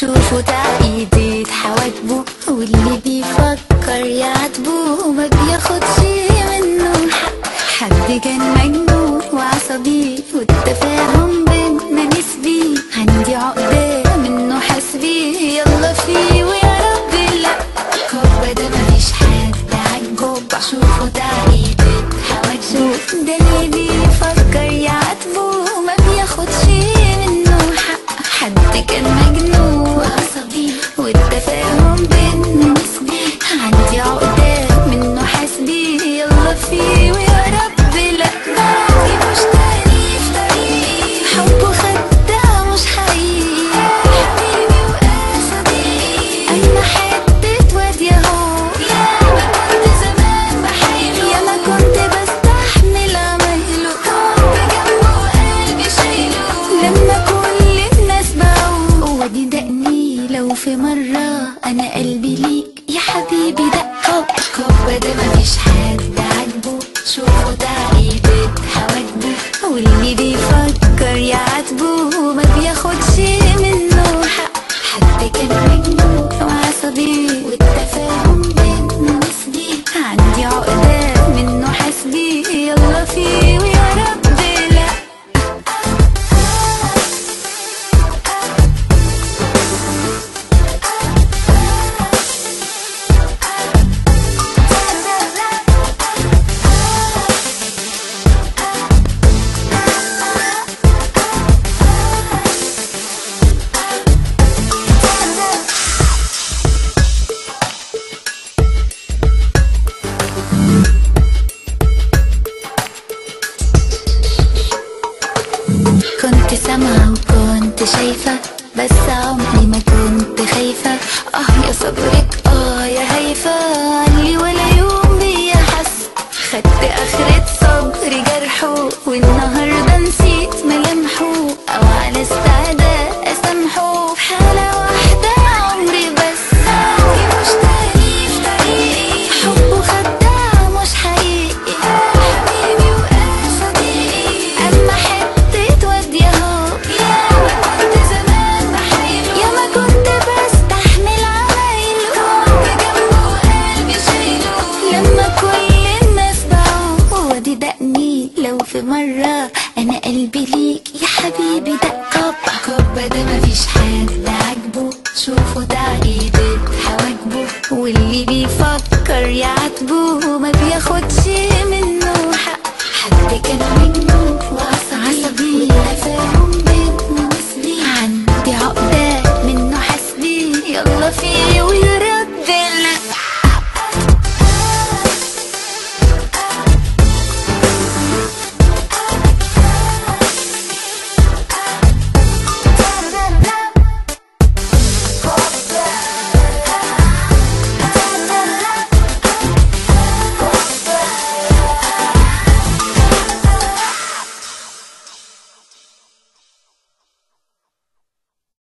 شوفوا تعقيدة حواجبه واللي بيفكر يعاتبه وما بياخدش منه حق حد كان مجنون وعصبي والتفاهم بينا نسبي عندي عقدة منه حسبي يلا فيه ويا رب لا كوبا ده مفيش حد عجبه شوفوا تعقيدة حواجبه ده اللي بيفكر يعاتبه وما بياخدش منه حق حد كان مجنون وعصبي والتفاهم بينا نسبي عندي عقدة منه حسبي يلا فيه ويا رب لا بعدي مش تعريف طريقي حبه خداع مش حقيقي حبيبي وقصدي أما حتة واد ياهو يا ما كنت زمان بحايله يا ما كنت بستحمل عمايله كنت جنبه وقلبي شايله لما كل الناس باعوا ودي دقني لو في مرة أنا قلبي ليك يا حبيبي دقة كوبا ده مفيش حد عاجبه شوفوا تعقيدة حواجبه واللي بيفكر يعاتبه وما بياخدش منه حق حد كان مجنون وعصبي والتفاهم بينا نسبي عندي عقدة منه حسبي يلا فيه ويا رب لا كنت سامعة وكنت شايفة بس عمري ما كنت خايفة اه يا صبرك اه يا هيفا عني ولا يوم بيا حس خدت اخرة صبري جرحه والنهاردة نسيت ملامحه او على استعداد اسامحه في حالة واحدة عمري بس عندي مش تعريف طريقي حبه خداع مش حقيقي حبيبي وقصدي اما حتة واد ياهو يا ما كنت زمان بحايله يا ما كنت بستحمل عمايله كنت جنبه وقلبي شايله لما كل الناس باعوا ودي دقني لو في مرة انا قلبي ليك يا حبيبي دق كوبا كوبا ده مفيش حد عاجبه شوفوا تعقيدة حواجبه واللي بيفكر يعاتبه وما بياخدش